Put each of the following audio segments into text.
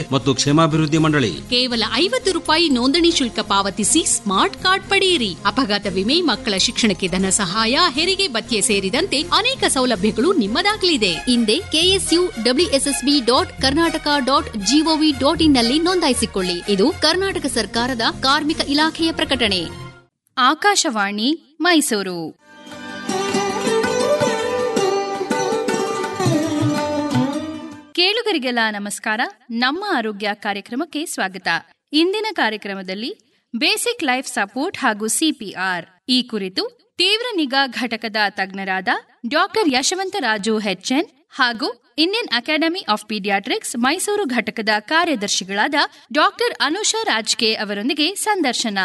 ಮತ್ತು ಕ್ಷೇಮಾಭಿವೃದ್ಧಿ ಮಂಡಳಿ ಕೇವಲ ಐವತ್ತು ರೂಪಾಯಿ ನೋಂದಣಿ ಶುಲ್ಕ ಪಾವತಿಸಿ ಸ್ಮಾರ್ಟ್ ಕಾರ್ಡ್ ಪಡೆಯಿರಿ ಅಪಘಾತ ವಿಮೆ ಮಕ್ಕಳ ಶಿಕ್ಷಣಕ್ಕೆ ಧನ ಸಹಾಯ ಹೆರಿಗೆ ಭತ್ಯೆ ಸೇರಿದಂತೆ ಅನೇಕ ಸೌಲಭ್ಯಗಳು ನಿಮ್ಮದಾಗಲಿದೆ ಹಿಂದೆ KSU WSSB dot Karnataka dot GOV dot in ನಲ್ಲಿ ನೋಂದಾಯಿಸಿಕೊಳ್ಳಿ ಇದು ಕರ್ನಾಟಕ ಸರ್ಕಾರದ ಕಾರ್ಮಿಕ ಇಲಾಖೆಯ ಪ್ರಕಟಣೆ ಆಕಾಶವಾಣಿ ಮೈಸೂರು ಕೇಳುಗರಿಗೆಲ್ಲ ನಮಸ್ಕಾರ ನಮ್ಮ ಆರೋಗ್ಯ ಕಾರ್ಯಕ್ರಮಕ್ಕೆ ಸ್ವಾಗತ ಇಂದಿನ ಕಾರ್ಯಕ್ರಮದಲ್ಲಿ ಬೇಸಿಕ್ ಲೈಫ್ ಸಪೋರ್ಟ್ ಹಾಗೂ ಸಿಪಿಆರ್ ಈ ಕುರಿತು ತೀವ್ರ ನಿಗಾ ಘಟಕದ ತಜ್ಞರಾದ ಡಾಕ್ಟರ್ ಯಶವಂತರಾಜು ಹೆಚ್ಎನ್ ಹಾಗೂ Indian academy of paediatrics Mysuru ಘಟಕದ ಕಾರ್ಯದರ್ಶಿಗಳಾದ ಡಾಕ್ಟರ್ ಅನುಷಾ ರಾಜ್ಕೆ ಅವರೊಂದಿಗೆ ಸಂದರ್ಶನ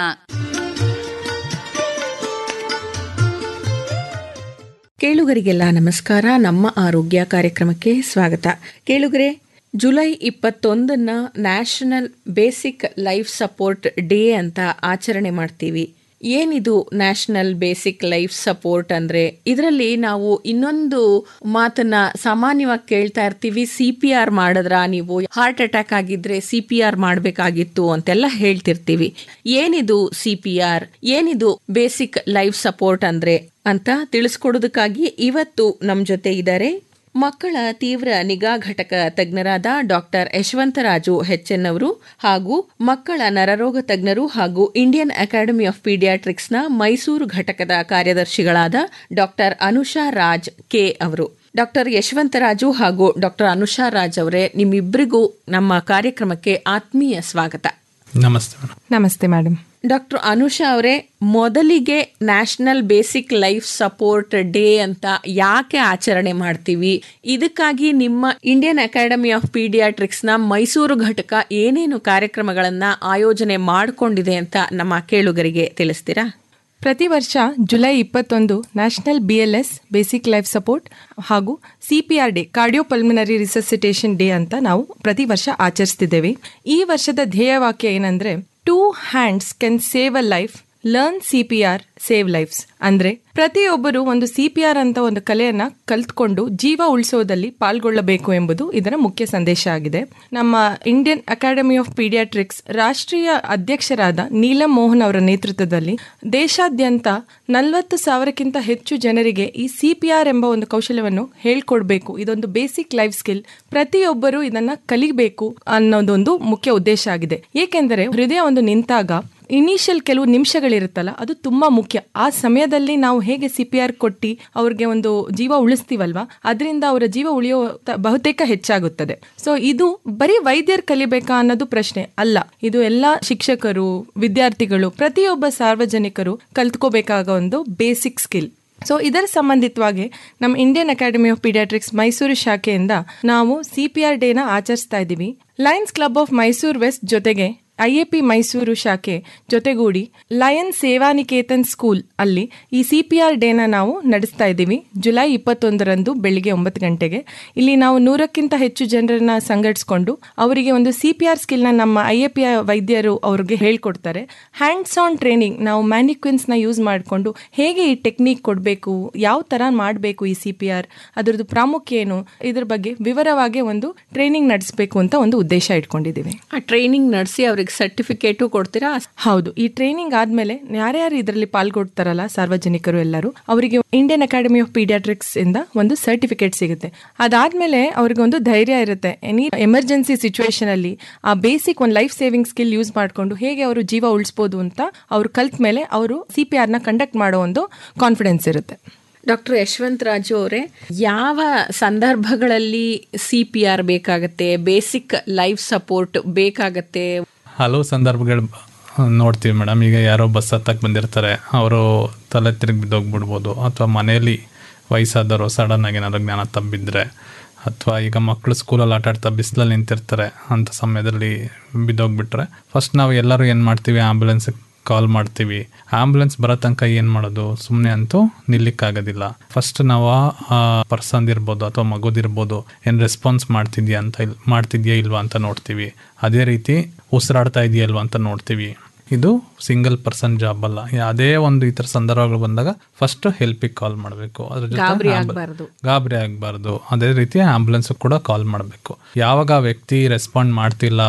ಕೇಳುಗರಿಗೆಲ್ಲ ನಮಸ್ಕಾರ ನಮ್ಮ ಆರೋಗ್ಯ ಕಾರ್ಯಕ್ರಮಕ್ಕೆ ಸ್ವಾಗತ ಕೇಳುಗರೆ ಜುಲೈ ಇಪ್ಪತ್ತೊಂದನ್ನ national basic life support day ಅಂತ ಆಚರಣೆ ಮಾಡ್ತೀವಿ ಏನಿದು ನ್ಯಾಷನಲ್ ಬೇಸಿಕ್ ಲೈಫ್ ಸಪೋರ್ಟ್ ಅಂದ್ರೆ ಇದರಲ್ಲಿ ನಾವು ಇನ್ನೊಂದು ಮಾತನ್ನ ಸಾಮಾನ್ಯವಾಗಿ ಕೇಳ್ತಾ ಇರ್ತೀವಿ ಸಿ ಪಿ ಆರ್ ಮಾಡಿದ್ರ ನೀವು ಹಾರ್ಟ್ ಅಟ್ಯಾಕ್ ಆಗಿದ್ರೆ ಸಿ ಪಿ ಆರ್ ಮಾಡಬೇಕಾಗಿತ್ತು ಅಂತೆಲ್ಲ ಹೇಳ್ತಿರ್ತೀವಿ ಏನಿದು ಸಿ ಪಿ ಆರ್ ಏನಿದು ಬೇಸಿಕ್ ಲೈಫ್ ಸಪೋರ್ಟ್ ಅಂದ್ರೆ ಅಂತ ತಿಳಿಸ್ಕೊಡೋದಕ್ಕಾಗಿ ಇವತ್ತು ನಮ್ಮ ಜೊತೆ ಇದ್ದಾರೆ ಮಕ್ಕಳ ತೀವ್ರ ನಿಗಾ ಘಟಕ ತಜ್ಞರಾದ ಡಾಕ್ಟರ್ ಯಶವಂತರಾಜು ಹೆಚ್ಎನ್ ಅವರು ಹಾಗೂ ಮಕ್ಕಳ ನರರೋಗ ತಜ್ಞರು ಹಾಗೂ ಇಂಡಿಯನ್ ಅಕಾಡೆಮಿ ಆಫ್ ಪೀಡಿಯಾಟ್ರಿಕ್ಸ್ನ ಮೈಸೂರು ಘಟಕದ ಕಾರ್ಯದರ್ಶಿಗಳಾದ ಡಾಕ್ಟರ್ ಅನುಷಾ ರಾಜ್ ಕೆ ಅವರು ಡಾಕ್ಟರ್ ಯಶವಂತರಾಜು ಹಾಗೂ ಡಾಕ್ಟರ್ ಅನುಷಾ ರಾಜ್ ಅವರೇ ನಿಮ್ಮಿಬ್ಬರಿಗೂ ನಮ್ಮ ಕಾರ್ಯಕ್ರಮಕ್ಕೆ ಆತ್ಮೀಯ ಸ್ವಾಗತ ನಮಸ್ತೆ ಮೇಡಮ್ ನಮಸ್ತೆ ಮೇಡಮ್ ಡಾಕ್ಟರ್ ಅನುಷಾ ಅವರೇ ಮೊದಲಿಗೆ national basic life support day ಅಂತ ಯಾಕೆ ಆಚರಣೆ ಮಾಡ್ತೀವಿ ಇದಕ್ಕಾಗಿ ನಿಮ್ಮ ಇಂಡಿಯನ್ ಅಕಾಡೆಮಿ ಆಫ್ ಪೀಡಿಯಾಟ್ರಿಕ್ಸ್ ನ ಮೈಸೂರು ಘಟಕ ಏನೇನು ಕಾರ್ಯಕ್ರಮಗಳನ್ನ ಆಯೋಜನೆ ಮಾಡಿಕೊಂಡಿದೆ ಅಂತ ನಮ್ಮ ಕೇಳುಗರಿಗೆ ತಿಳಿಸ್ತೀರಾ ಪ್ರತಿ ವರ್ಷ ಜುಲೈ ಇಪ್ಪತ್ತೊಂದು national B L S basic life support ಹಾಗೂ C P R day cardio pulmonary resuscitation day ಅಂತ ನಾವು ಪ್ರತಿ ವರ್ಷ ಆಚರಿಸ್ತಿದ್ದೇವೆ ಈ ವರ್ಷದ ಧ್ಯೇಯವಾಕ್ಯ ಏನಂದ್ರೆ two hands can save a life learn C P R save lives ಅಂದ್ರೆ ಪ್ರತಿಯೊಬ್ಬರು ಒಂದು ಸಿ ಪಿ ಆರ್ ಅಂತ ಒಂದು ಕಲೆಯನ್ನ ಕಲ್ತ್ಕೊಂಡು ಜೀವ ಉಳಿಸೋದಲ್ಲಿ ಪಾಲ್ಗೊಳ್ಳಬೇಕು ಎಂಬುದು ಇದರ ಮುಖ್ಯ ಸಂದೇಶ ಆಗಿದೆ ನಮ್ಮ ಇಂಡಿಯನ್ ಅಕಾಡೆಮಿ ಆಫ್ ಪೀಡಿಯಾಟ್ರಿಕ್ಸ್ ರಾಷ್ಟ್ರೀಯ ಅಧ್ಯಕ್ಷರಾದ ನೀಲಂ ಮೋಹನ್ ಅವರ ನೇತೃತ್ವದಲ್ಲಿ ದೇಶಾದ್ಯಂತ ನಲವತ್ತು ಸಾವಿರಕ್ಕಿಂತ ಹೆಚ್ಚು ಜನರಿಗೆ ಈ ಸಿ ಪಿ ಆರ್ ಎಂಬ ಒಂದು ಕೌಶಲ್ಯವನ್ನು ಹೇಳ್ಕೊಡ್ಬೇಕು ಇದೊಂದು ಬೇಸಿಕ್ ಲೈಫ್ ಸ್ಕಿಲ್ ಪ್ರತಿಯೊಬ್ಬರು ಇದನ್ನ ಕಲಿಬೇಕು ಅನ್ನೋದೊಂದು ಮುಖ್ಯ ಉದ್ದೇಶ ಆಗಿದೆ ಏಕೆಂದರೆ ಹೃದಯ ಒಂದು ನಿಂತಾಗ ಇನಿಷಿಯಲ್ ಕೆಲವು ನಿಮಿಷಗಳಿರುತ್ತಲ್ಲ ಅದು ತುಂಬಾ ಮುಖ್ಯ ಆ ಸಮಯದಲ್ಲಿ ನಾವು ಹೇಗೆ ಸಿ ಪಿ ಆರ್ ಕೊಟ್ಟು ಅವ್ರಿಗೆ ಒಂದು ಜೀವ ಉಳಿಸ್ತೀವಲ್ವಾ ಅದರಿಂದ ಅವರ ಜೀವ ಉಳಿಯೋ ತ- ಬಹುತೇಕ ಹೆಚ್ಚಾಗುತ್ತದೆ ಸೊ ಇದು ಬರೀ ವೈದ್ಯರು ಕಲಿಬೇಕಾ ಅನ್ನೋದು ಪ್ರಶ್ನೆ ಅಲ್ಲ ಇದು ಎಲ್ಲ ಶಿಕ್ಷಕರು ವಿದ್ಯಾರ್ಥಿಗಳು ಪ್ರತಿಯೊಬ್ಬ ಸಾರ್ವಜನಿಕರು ಕಲ್ತ್ಕೋಬೇಕಾಗ ಒಂದು ಬೇಸಿಕ್ ಸ್ಕಿಲ್ ಸೊ ಇದರ ಸಂಬಂಧಿತವಾಗಿ ನಮ್ಮ Indian academy of paediatrics Mysuru ಶಾಖೆಯಿಂದ ನಾವು ಸಿ ಪಿ ಆರ್ ಡೇನ ಆಚರಿಸ್ತಾ ಇದ್ದೀವಿ lions club of Mysuru west ಜೊತೆಗೆ ಐ ಎ ಪಿ ಮೈಸೂರು ಶಾಖೆ ಜೊತೆಗೂಡಿ ಲಯನ್ ಸೇವಾನಿಕೇತನ್ ಸ್ಕೂಲ್ ಅಲ್ಲಿ ಈ ಸಿ ಪಿ ಆರ್ ಡೇನ ನಾವು ನಡೆಸ್ತಾ ಇದ್ದೀವಿ ಜುಲೈ ಇಪ್ಪತ್ತೊಂದರಂದು ಬೆಳಿಗ್ಗೆ ಒಂಬತ್ತು ಗಂಟೆಗೆ ಇಲ್ಲಿ ನಾವು ನೂರಕ್ಕಿಂತ ಹೆಚ್ಚು ಜನರನ್ನ ಸಂಘಟಿಸ್ಕೊಂಡು ಅವರಿಗೆ ಒಂದು ಸಿ ಪಿ ಆರ್ ಸ್ಕಿಲ್ನ ನಮ್ಮ ಐ ಎ ಪಿ ವೈದ್ಯರು ಅವ್ರಿಗೆ ಹೇಳ್ಕೊಡ್ತಾರೆ ಹ್ಯಾಂಡ್ಸ್ ಆನ್ ಟ್ರೈನಿಂಗ್ ನಾವು ಮ್ಯಾನಿಕ್ವಿನ್ಸ್ನ ಯೂಸ್ ಮಾಡಿಕೊಂಡು ಹೇಗೆ ಈ ಟೆಕ್ನಿಕ್ ಕೊಡಬೇಕು ಯಾವ ಥರ ಮಾಡಬೇಕು ಈ ಸಿ ಪಿ ಆರ್ ಅದರದ್ದು ಪ್ರಾಮುಖ್ಯ ಏನು ಇದ್ರ ಬಗ್ಗೆ ವಿವರವಾಗಿ ಒಂದು ಟ್ರೈನಿಂಗ್ ನಡೆಸಬೇಕು ಅಂತ ಒಂದು ಉದ್ದೇಶ ಇಟ್ಕೊಂಡಿದ್ದೀವಿ ಆ ಟ್ರೈನಿಂಗ್ ನಡೆಸಿ ಅವ್ರಿಗೆ ಸರ್ಟಿಫಿಕೇಟು ಕೊಡ್ತೀರಾ ಹೌದು ಈ ಟ್ರೈನಿಂಗ್ ಆದ್ಮೇಲೆ ಯಾರ್ಯಾರು ಇದರಲ್ಲಿ ಪಾಲ್ಗೊಳ್ತಾರಲ್ಲ ಸಾರ್ವಜನಿಕರು ಎಲ್ಲರೂ ಅವರಿಗೆ ಇಂಡಿಯನ್ ಅಕಾಡೆಮಿ ಆಫ್ ಪೀಡಿಯಾಟ್ರಿಕ್ಸ್ ಇಂದ ಒಂದು ಸರ್ಟಿಫಿಕೇಟ್ ಸಿಗುತ್ತೆ ಅದಾದ್ಮೇಲೆ ಅವ್ರಿಗೆ ಒಂದು ಧೈರ್ಯ ಇರುತ್ತೆ ಎನಿ ಎಮರ್ಜೆನ್ಸಿ ಸಿಚುವೇಶನ್ ಅಲ್ಲಿ ಆ ಬೇಸಿಕ್ ಒಂದು ಲೈಫ್ ಸೇವಿಂಗ್ ಸ್ಕಿಲ್ ಯೂಸ್ ಮಾಡಿಕೊಂಡು ಹೇಗೆ ಅವರು ಜೀವ ಉಳಿಸ್ಬೋದು ಅಂತ ಅವ್ರು ಕಲ್ತ ಮೇಲೆ ಅವರು ಸಿ ಪಿ ಆರ್ನ ಕಂಡಕ್ಟ್ ಮಾಡೋ ಒಂದು ಕಾನ್ಫಿಡೆನ್ಸ್ ಇರುತ್ತೆ ಡಾಕ್ಟರ್ ಯಶವಂತ್ ರಾಜು ಅವರೇ ಯಾವ ಸಂದರ್ಭಗಳಲ್ಲಿ ಸಿ ಪಿ ಆರ್ ಬೇಕಾಗತ್ತೆ ಬೇಸಿಕ್ ಲೈಫ್ ಸಪೋರ್ಟ್ ಬೇಕಾಗತ್ತೆ ಹಲವು ಸಂದರ್ಭಗಳು ನೋಡ್ತೀವಿ ಮೇಡಮ್ ಈಗ ಯಾರೋ ಬಸ್ ಹತ್ತಕ್ಕೆ ಬಂದಿರ್ತಾರೆ ಅವರು ತಲೆ ತಿರುಗಿ ಬಿದ್ದೋಗ್ಬಿಡ್ಬೋದು ಅಥವಾ ಮನೆಯಲ್ಲಿ ವಯಸ್ಸಾದವರು ಸಡನ್ ಆಗಿ ಏನಾದ್ರು ಜ್ಞಾನ ತಬ್ಬಿದ್ರೆ ಅಥವಾ ಈಗ ಮಕ್ಕಳು ಸ್ಕೂಲಲ್ಲಿ ಆಟ ಆಡ್ತಾ ಬಿಸಿಲಲ್ಲಿ ನಿಂತಿರ್ತಾರೆ ಅಂಥ ಸಮಯದಲ್ಲಿ ಬಿದ್ದೋಗ್ಬಿಟ್ರೆ ಫಸ್ಟ್ ನಾವು ಎಲ್ಲರೂ ಏನು ಮಾಡ್ತೀವಿ ಆಂಬುಲೆನ್ಸ್ಗೆ ಕಾಲ್ ಮಾಡ್ತೀವಿ ಆಂಬುಲೆನ್ಸ್ ಬರೋ ತನಕ ಏನು ಮಾಡೋದು ಸುಮ್ಮನೆ ಅಂತೂ ನಿಲ್ಲಿಕ್ಕಾಗೋದಿಲ್ಲ ಫಸ್ಟ್ ನಾವು ಆ ಪರ್ಸನ್ ಇರ್ಬೋದು ಅಥವಾ ಮಗುದಿರ್ಬೋದು ಏನು ರೆಸ್ಪಾನ್ಸ್ ಮಾಡ್ತಿದ್ಯಾ ಅಂತ ಇಲ್ ಮಾಡ್ತಿದ್ಯಾ ಇಲ್ವಾ ಅಂತ ನೋಡ್ತೀವಿ ಅದೇ ರೀತಿ ಉಸಿರಾಡ್ತಾ ಇದೆಯಲ್ವಾ ಅಂತ ನೋಡ್ತೀವಿ ಇದು ಸಿಂಗಲ್ ಪರ್ಸನ್ ಜಾಬ್ ಅಲ್ಲ ಯಾವುದೇ ಒಂದು ಈ ಥರ ಸಂದರ್ಭಗಳು ಬಂದಾಗ ಫಸ್ಟ್ ಹೆಲ್ಪಿಗೆ ಕಾಲ್ ಮಾಡಬೇಕು ಅದ್ರ ಗಾಬರಿ ಜೊತೆ ಆಗ್ಬಾರ್ದು. ಗಾಬರಿ ಆಗಬಾರ್ದು ಅದೇ ರೀತಿ ಆಂಬುಲೆನ್ಸ್ ಕೂಡ ಕಾಲ್ ಮಾಡಬೇಕು ಯಾವಾಗ ಆ ವ್ಯಕ್ತಿ ರೆಸ್ಪಾಂಡ್ ಮಾಡ್ತಿಲ್ಲ